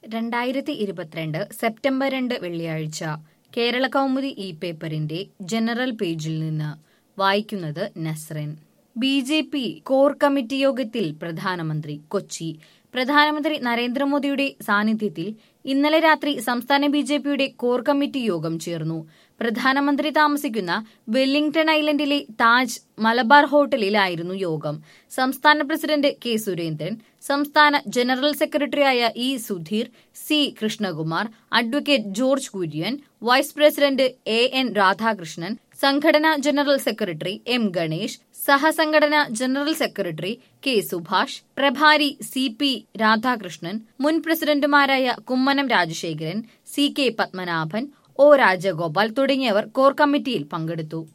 രണ്ടായിരത്തി ഇരുപത്തിരണ്ട് സെപ്റ്റംബർ രണ്ട് വെള്ളിയാഴ്ച കേരള കൗമുദി ഇ പേപ്പറിന്റെ ജനറൽ പേജിൽ നിന്ന് വായിക്കുന്നത് Nasran B J P core committee യോഗത്തിൽ പ്രധാനമന്ത്രി കൊച്ചി പ്രധാനമന്ത്രി നരേന്ദ്രമോദിയുടെ സാന്നിധ്യത്തിൽ ഇന്നലെ രാത്രി സംസ്ഥാന ബി ജെ പിയുടെ കോർ കമ്മിറ്റി യോഗം ചേർന്നു പ്രധാനമന്ത്രി താമസിക്കുന്ന വെല്ലിംഗ്ടൺ ഐലൻഡിലെ താജ് മലബാർ ഹോട്ടലിലായിരുന്നു യോഗം സംസ്ഥാന പ്രസിഡന്റ് കെ സുരേന്ദ്രൻ സംസ്ഥാന ജനറൽ സെക്രട്ടറിയായ E Sudheer C Krishnakumar advocate George Kurian vice president A N Radhakrishnan സംഘടനാ ജനറൽ സെക്രട്ടറി എം ഗണേഷ് സഹസംഘടനാ ജനറൽ സെക്രട്ടറി കെ സുഭാഷ് പ്രഭാരി സി പി രാധാകൃഷ്ണൻ മുൻ പ്രസിഡന്റുമാരായ Kummanam Rajasekharan C K Padmanabhan O Rajagopal തുടങ്ങിയവർ കോർ കമ്മിറ്റിയിൽ പങ്കെടുത്തു